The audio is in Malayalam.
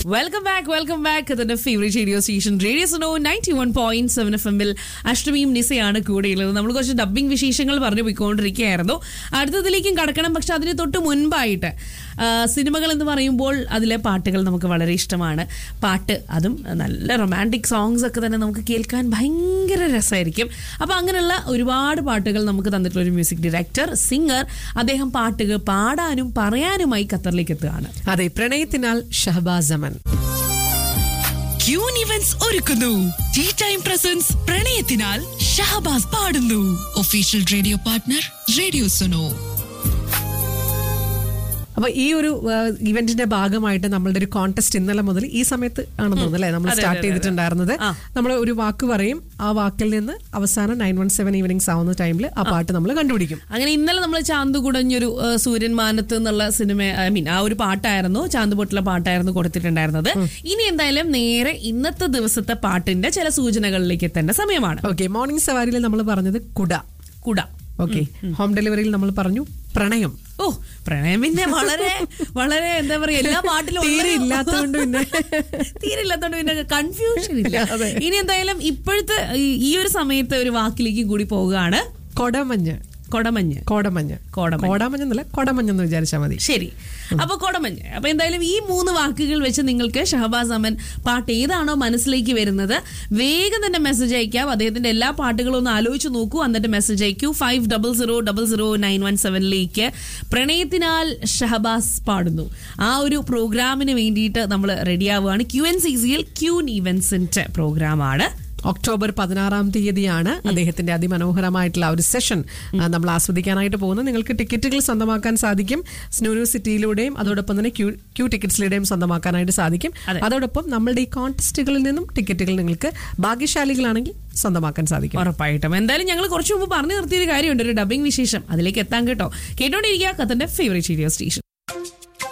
വെൽക്കം ബാക്ക് വെൽക്കം ബാക്ക് അതിന്റെ favourite radio station radio Suno ninety one point seven F എമ്മിൽ അഷ്ടമിയും നിസയാണ് കൂടെയുള്ളത് നമ്മൾ കുറച്ച് ഡബ്ബിംഗ് വിശേഷങ്ങൾ പറഞ്ഞു പോയിക്കൊണ്ടിരിക്കുകയായിരുന്നു അടുത്തതിലേക്കും കടക്കണം പക്ഷെ അതിന് തൊട്ട് മുൻപായിട്ട് ആ, സിനിമകൾ എന്ന് പറയുമ്പോൾ അതിലെ പാട്ടുകൾ നമുക്ക് വളരെ ഇഷ്ടമാണ് പാട്ട് അതും നല്ല റൊമാൻറ്റിക് സോങ്സ് ഒക്കെ തന്നെ നമുക്ക് കേൾക്കാൻ ഭയങ്കര രസമായിരിക്കും അപ്പോൾ അങ്ങനെയുള്ള ഒരുപാട് പാട്ടുകൾ നമുക്ക് തന്നിട്ടുള്ള ഒരു മ്യൂസിക് ഡയറക്ടർ സിംഗർ അദ്ദേഹം പാട്ടുകൾ പാടാനും പറയാനുമായി ഖത്തറിലേക്ക് എത്തുകയാണ് അതെ പ്രണയത്തിനാൽ ഷഹബാസ് അമൻ ക്യൂൻ ഇവന്റ്സ് ഒരുക്കുന്നു ടീ ടൈം പ്രസൻസ് പ്രണയത്തിനാൽ ഷഹബാസ് പാടുന്നു official radio partner radio Suno അപ്പൊ ഈ ഒരു ഇവന്റിന്റെ ഭാഗമായിട്ട് നമ്മളുടെ ഒരു കോntest ഇന്നലെ മുതൽ ഈ സമയത്ത് ആണെന്ന് തോന്നുന്നു അല്ലേ നമ്മൾ അതെ, സ്റ്റാർട്ട് അതെ, അതെ. ചെയ്തിട്ടുണ്ടായിരുന്നത് ആ. നമ്മൾ ഒരു വാക്ക് പറയും ആ വാക്കിൽ നിന്ന് അവസാനം നയൻ വൺ സെവൻ ഈവനിങ്സ് ആവുന്ന ടൈമിൽ ആ പാട്ട് നമ്മൾ കണ്ടുപിടിക്കും അങ്ങനെ ഇന്നലെ നമ്മൾ ചാന്ത് കുടഞ്ഞൊരു ആ, സൂര്യൻ മാനത്ത് എന്നുള്ള സിനിമ ഐ മീൻ ആ ഒരു പാട്ടായിരുന്നു ചാന്ത് പൊട്ടിലെ പാട്ടായിരുന്നു കൊടുത്തിട്ടുണ്ടായിരുന്നത് ഇനി എന്തായാലും നേരെ ഇന്നത്തെ ദിവസത്തെ പാട്ടിന്റെ ചില സൂചനകളിലേക്ക് എത്തേണ്ട സമയമാണ് ഓക്കെ മോർണിംഗ് സവാരിയിൽ നമ്മൾ പറഞ്ഞത് കുട കുട ഓക്കെ ഹോം ഡെലിവറിയിൽ നമ്മൾ പറഞ്ഞു പ്രണയം ഓ പ്രണയം പിന്നെ വളരെ വളരെ എന്താ പറയാ എല്ലാ പാട്ടിലും ഉള്ള- തീരെ ഇല്ലാത്തതുകൊണ്ട് പിന്നെ തീരെ ഇല്ലാത്തതുകൊണ്ട് പിന്നെ കൺഫ്യൂഷൻ ഇല്ല അതെ. ഇനി എന്തായാലും ഇപ്പോഴത്തെ ഈ- ഈ ഒരു സമയത്ത് ഒരു വാക്കിലേക്ക് കൂടി പോവുകയാണ് കൊടമഞ്ഞ് കൊടമഞ്ഞ് കോടമഞ്ഞ് കോടമഞ്ഞ്. കോടമഞ്ഞ് എന്നല്ല കൊടമഞ്ഞ് എന്ന് വിചാരിച്ചാൽ മതി ശരി അപ്പൊ കൊടമഞ്ഞ് അപ്പൊ എന്തായാലും ഈ മൂന്ന് വാക്കുകൾ വെച്ച് നിങ്ങൾക്ക് ഷഹബാസ് അമൻ പാട്ട് ഏതാണോ മനസ്സിലേക്ക് വരുന്നത് വേഗം തന്നെ മെസ്സേജ് അയക്കാം അദ്ദേഹത്തിന്റെ എല്ലാ പാട്ടുകളും ഒന്ന് ആലോചിച്ച് നോക്കൂ എന്നിട്ട് മെസ്സേജ് അയക്കൂ five double zero double zero nine one സെവനിലേക്ക് പ്രണയത്തിനാൽ ഷഹബാസ് പാടുന്നു ആ ഒരു പ്രോഗ്രാമിന് വേണ്ടിയിട്ട് നമ്മൾ റെഡിയാവുകയാണ് ക്യു എൻ സി സിയിൽ ക്യൂൻ ഇവന്റ്സിന്റെ പ്രോഗ്രാമാണ് ഒക്ടോബർ പതിനാറാം തീയതിയാണ് അദ്ദേഹത്തിന്റെ അതിമനോഹരമായിട്ടുള്ള ആ ഒരു സെഷൻ ആ, നമ്മൾ ആസ്വദിക്കാനായിട്ട് പോകുന്നത് നിങ്ങൾക്ക് ടിക്കറ്റുകൾ സ്വന്തമാക്കാൻ സാധിക്കും സ്നൂനു സിറ്റിയിലൂടെയും അതോടൊപ്പം തന്നെ ക്യൂ ക്യൂ ടിക്കറ്റ്സിലൂടെയും സ്വന്തമാക്കാനായിട്ട് സാധിക്കും അതെ. അതോടൊപ്പം നമ്മളുടെ ഈ കോൺടെസ്റ്റുകളിൽ നിന്നും ടിക്കറ്റുകൾ നിങ്ങൾക്ക് ഭാഗ്യശാലികളാണെങ്കിൽ സ്വന്തമാക്കാൻ സാധിക്കും ഉറപ്പായിട്ടും എന്തായാലും ഞങ്ങൾ കുറച്ച് മുമ്പ് പറഞ്ഞു നിർത്തിയൊരു കാര്യമുണ്ട് ഒരു ഡബിംഗ് വിശേഷം അതിലേക്ക് എത്താൻ കേട്ടോ കേട്ടോണ്ടിരിക്കുക കത്തന്റെ ഫേവറേറ്റ് റേഡിയോ സ്റ്റേഷൻ